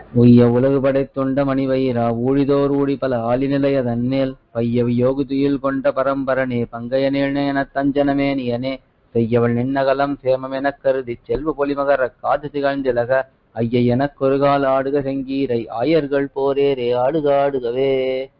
உய்ய உலகு படைத்தொண்ட மணிவயிரா ஊழிதோர் ஊழி பல ஆலிநிலைய தன்மேல் பைய யோகு துயில் கொண்ட பரம்பரனே பங்கைய நீழ்நேன தஞ்சனமே நீயனே செய்யவள் நின்னகலம் சேமமெனக் கருதி செல்வ பொலிமகர காது திகழ்ந்திலக ஐய எனக் கொருகால் ஆடுக செங்கீரை ஆயர்கள் போரேரே ஆடுக ஆடுகவே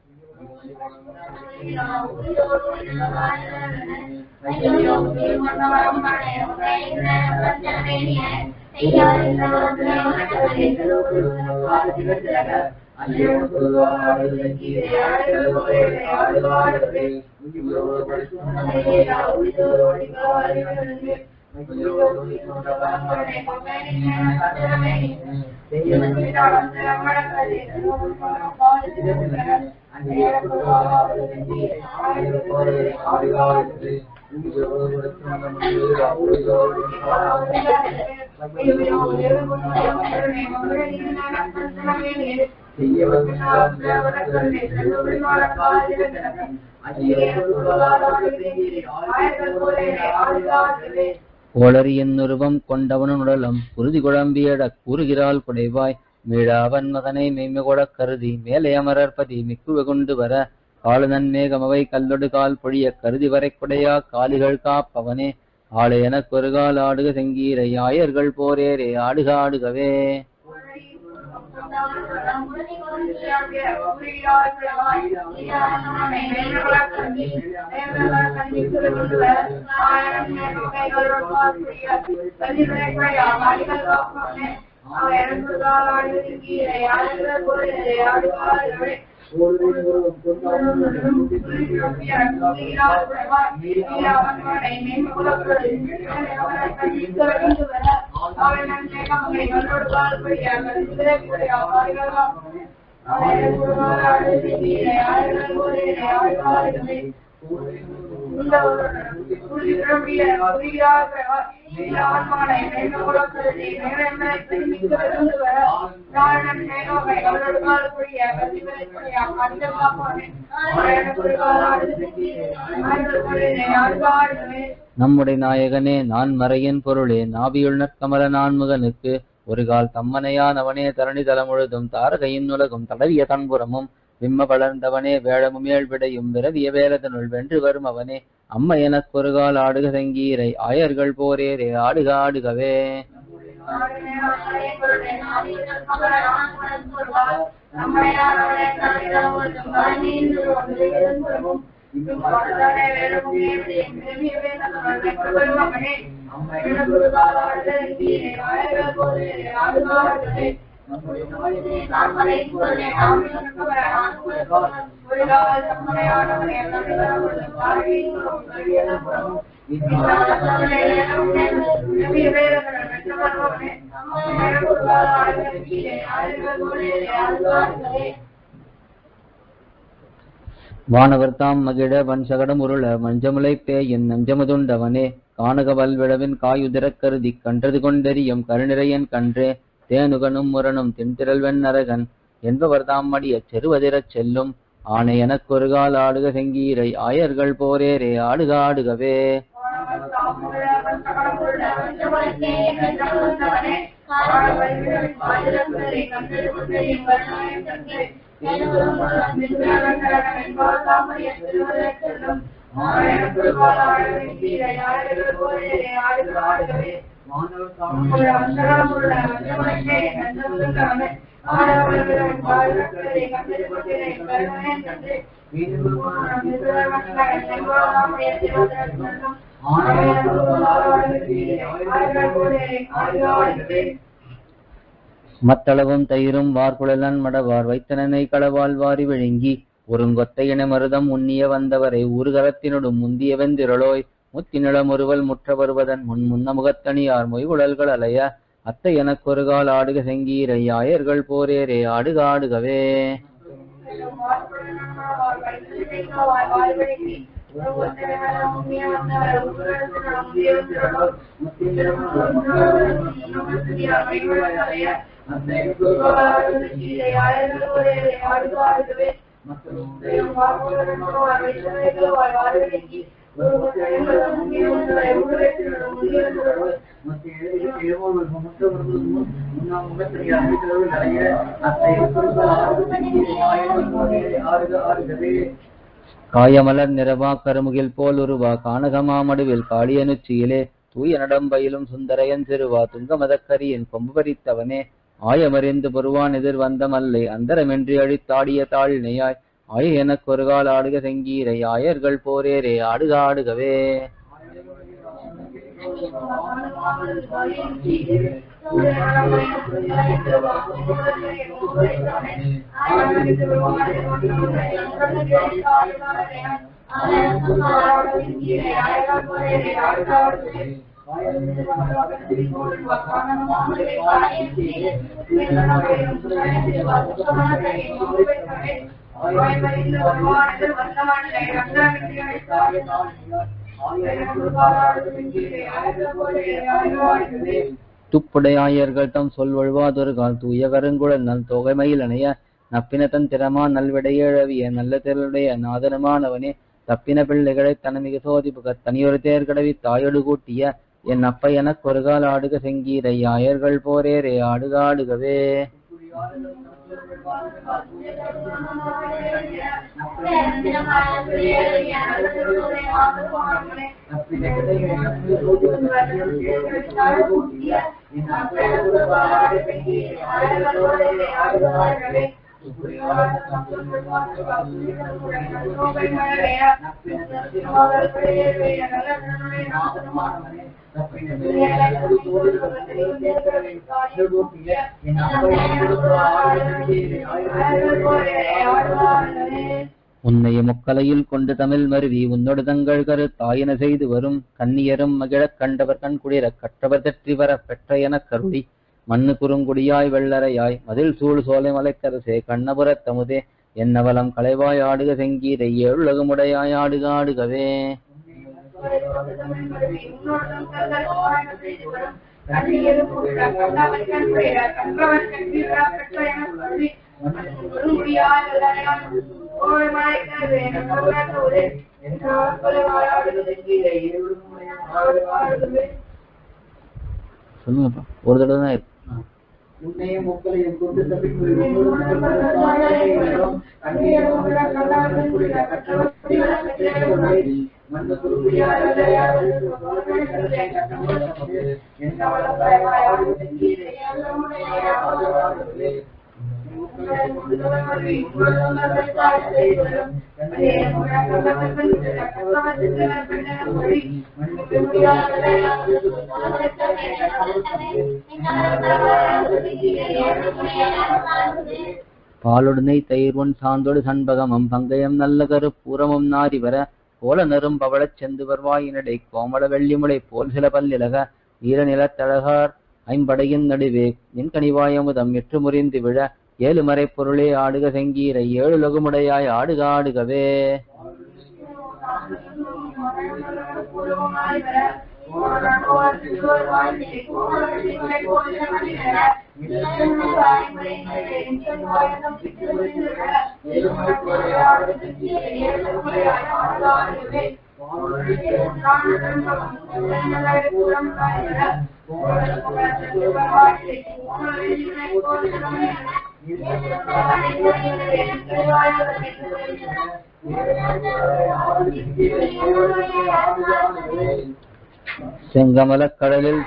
கோளரி என்னுருவம் கொண்டவனும் உடலம் குருதி குழம்பியட கூறுகிறாள் குடைவாய் மீளாவன் மகனை மெய்மைகொடக் கருதி மேலே அமரற்பதி மிக்குவ கொண்டு வர காலனன் மேகமவை கல்லொடு கால் பொழிய கருதி வரை குடையா காலிகள் காப்பவனே ஆளை எனக் கொருகால் ஆடுக செங்கீரை ஆயர்கள் போரேரே ஆடுக ஆடுகவே நம்முடைய நாயகனே நான் மறையின் பொருளே நாபியுள் நற்கமல நான்முகனுக்கு ஒரு கால் தம்மனையான் அவனே தரணி தலமுழுதும் தாரகையின் உலகும் தடவிய தன்புறமும் விம்ம வளர்ந்தவனே வேழமுமேல் விடையும் விரவிய வேலதனுள் வென்று வரும் அவனே அம்மை எனக் ஒரு கால் ஆடுக செங்கீரை ஆயர்கள் போரேரே ஆடுக ஆடுகவே வானவர்தாம் மகிழ வன்சகடம் உருள மஞ்சமுலை பேயின் நஞ்சமுதுண்டவனே கானகவல் விழவின் காயுதிரக் கருதி கன்றது கொண்டெறியும் கருநிறையன் கன்றே தேனுகனும் முரணும் தின்திரல் வெண்ணரகன் என்பவர்தாம் மடியச் செருவதிரச் செல்லும் ஆணை எனக் ஒருகால் ஆடுக செங்கீரை ஆயர்கள் போரேரே ஆடுக ஆடுகவே மத்தளவும் தயிரும் வார்குழலன் மடவார் வைத்தனனை களவால் வாரி விழுங்கி ஒருங்கொத்தையின மருதம் உண்ணிய வந்தவரை ஊர்கரத்தினொடும் முந்திய வெந்திரளோய் முத்தினிளம் ஒருவல் முற்ற வருவதன் முன் முன்ன முகத்தணியார் மொய்குழல்கள் அலைய அத்தை எனக் ஒருகால் ஆடுக செங்கீரை ஆயர்கள் போரேரே ஆடுக ஆடுகவே காயமலர் நிறவா கருமுகில் போல் உருவா கானகமாமடுவில் காளியனுச்சியிலே தூய நடம்பயிலும் சுந்தரையன் சிறுவா துங்கமதக்கரியின் கொம்பு பறித்தவனே ஆயமறிந்து பொருவான் எதிர் வந்த மல்லை அந்தரமென்றி அழித்தாடிய தாழினையாய் ஆய எனக் ஒருகால் ஆடுக செங்கீரை ஆயர்கள் போரேரே ஆடுக ஆடுகவே துப்புடையாயர்கள் தம் சொல் வழுவாதொரு கால் தூய கருங்குழல் நல் தொகைமயில் அணைய நப்பினத்தன் திறமா நல்விடையழவிய நல்ல திரளுடைய நாதனமானவனே தப்பின பிள்ளைகளை தனமிகு சோதிப்புக தனியொரு தேர் கடவி தாயொடு கூட்டிய என் அப்ப எனக் ஒருகால் ஆடுக செங்கீரை ஆயர்கள் போரேரே ஆடுக ஆடுகவே உன்னைய முக்கலையில் கொண்டு தமிழ் மருவி உன்னொடு தங்கள் கரு தாயின செய்து வரும் கன்னியரும் மகிழக் கண்டவர் கண் குளிரக் கற்றவர் தெற்றி வர பெற்ற எனக் கருளி மண்ணு குறுங்குடியாய் வெள்ளரையாய் மதில் சூழ் சோலை மலைக்கரசே கண்ணபுரத் தமுதே என்னவலம் களைவாய் ஆடுக செங்கீரை ஏழுலகமுடையாய் ஆடுக ஆடுகவே சொல்லுங்கப்பா ஒரு தடவை தான் இருக்கு உன்னையும் முக்களையும் கொண்டு தப்பிக்கு மண்ணு பாலுடனை தயிர்வன் சாந்தொடு சண்பகமம் பங்கயம் நல்ல கரு பூரமும் நாரி வர கோல நரும் பவளச் செந்து வருவாயினடை கோமள வெள்ளிமுளை போல் சில பல்லிலக ஈர நிலத்தழகார் ஐம்படையின் நடுவே நின் கனிவாயமுதம் எற்று முறிந்து விழ ஏழு மறை பொருளே ஆடுக செங்கீரை ஏழு லகுமுடையாய் ஆடுக ஆடுகவே செங்கமலக் கடலில்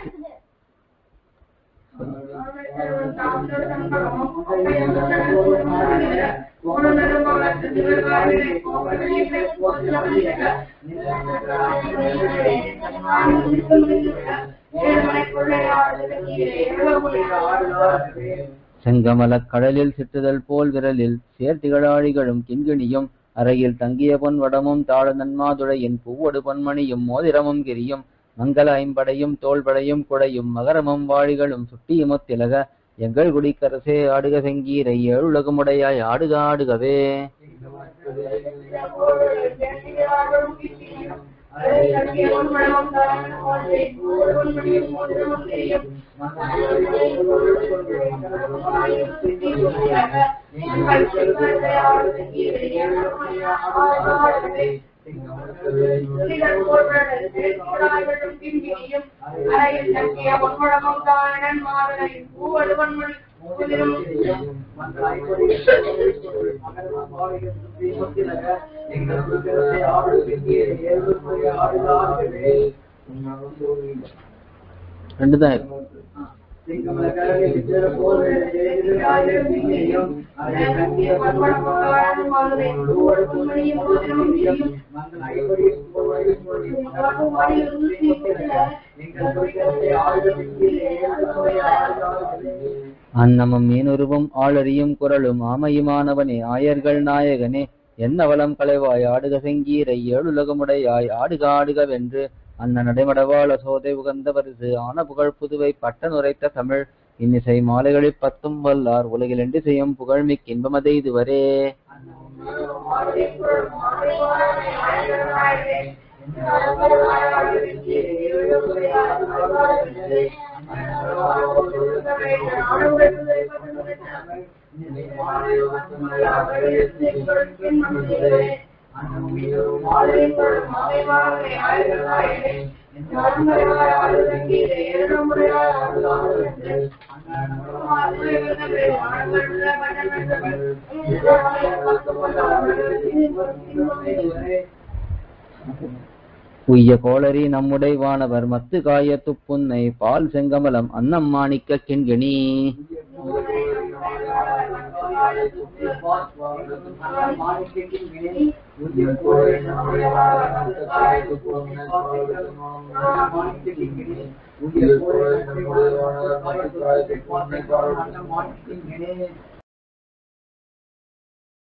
செங்கமலக் கடலில் சிற்றுதல் போல் விரலில் சேர்த்திகழாழிகளும் கிண்கிணியும் அறையில் தங்கிய பொன் வடமும் தாழ நன்மாதுழையின் பூவொடு பொன்மணியும் மோதிரமும் கிரியும் மங்கள ஐம்படையும் தோள்படையும் குடையும் மகரமும் வாழிகளும் சுட்டியுமொத்திலக எங்கள் குடிக்கரசே ஆடுக செங்கீரை ஏழுலகமுடையாய் ஆடுக ஆடுகவே Thank you. சிலர் போர்வர்கள் சிறாய்களும் கிண்கிணியும் அறையில் தங்கிய பொன்முழமும் தானன் மாதனை பூவழுவன் மொழி குதிரும் ரெண்டு தான் இருக்கு தங்கிய பொன்முழமும் தானன் மாதனை பூவழுவன் மொழியும் குதிரும் கிணியும் அன்னமும் மீனுருவும் ஆளறியும் குரலும் ஆமையுமானவனே ஆயர்கள் நாயகனே என்னவலம் களைவாய் ஆடுக செங்கீரை ஏழுலகமுடையாய் ஆடுக ஆடுக வென்று அன்ன நடைமடவாள சோதை உகந்த பரிசு ஆன புகழ் புதுவை பட்ட நுரைத்த தமிழ் இன்னிசை மாலைகளில் பத்தும் வல்லார் உலகில் என்று செய்யும் புகழ்மிக் இன்பமதை இதுவரே உய்ய கோளரி நம்முடை வானவர் மத்து காய துப்புன்னை பால் செங்கமலம் அன்னம் மாணிக்க கிண்கிணி